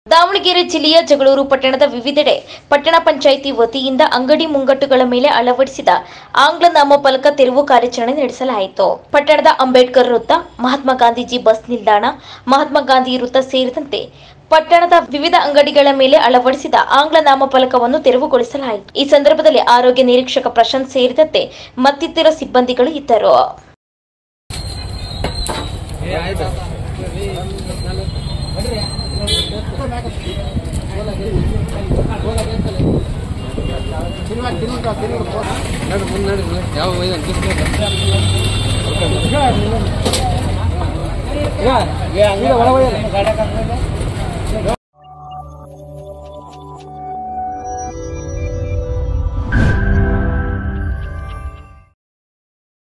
ದಾವಣಗೆರೆ ಜಿಲ್ಲೆಯ ಜಗಳೂರು ಪಟ್ಟಣದ ವಿವಿಧೆಡೆ ಪಟ್ಟಣ ಪಂಚಾಯಿತಿ ವತಿಯಿಂದ ಅಂಗಡಿ ಮುಂಗಟ್ಟುಗಳ ಮೇಲೆ ಅಳವಡಿಸಿದ ಆಂಗ್ಲ ನಾಮಫಲಕ ತೆರವು ಕಾರ್ಯಾಚರಣೆ ನಡೆಸಲಾಯಿತು ಪಟ್ಟಣದ ಅಂಬೇಡ್ಕರ್ ವೃತ್ತ ಮಹಾತ್ಮ ಗಾಂಧೀಜಿ ಬಸ್ ನಿಲ್ದಾಣ ಮಹಾತ್ಮ ಗಾಂಧಿ ವೃತ್ತ ಸೇರಿದಂತೆ ಪಟ್ಟಣದ ವಿವಿಧ ಅಂಗಡಿಗಳ ಮೇಲೆ ಅಳವಡಿಸಿದ ಆಂಗ್ಲ ನಾಮಫಲಕವನ್ನು ತೆರವುಗೊಳಿಸಲಾಯಿತು ಈ ಸಂದರ್ಭದಲ್ಲಿ ಆರೋಗ್ಯ ನಿರೀಕ್ಷಕ ಪ್ರಶಾಂತ್ ಸೇರಿದಂತೆ ಮತ್ತಿತರ ಸಿಬ್ಬಂದಿಗಳು ಇದ್ದರು ಯಾವ ಈಗ ಒಳಗೆ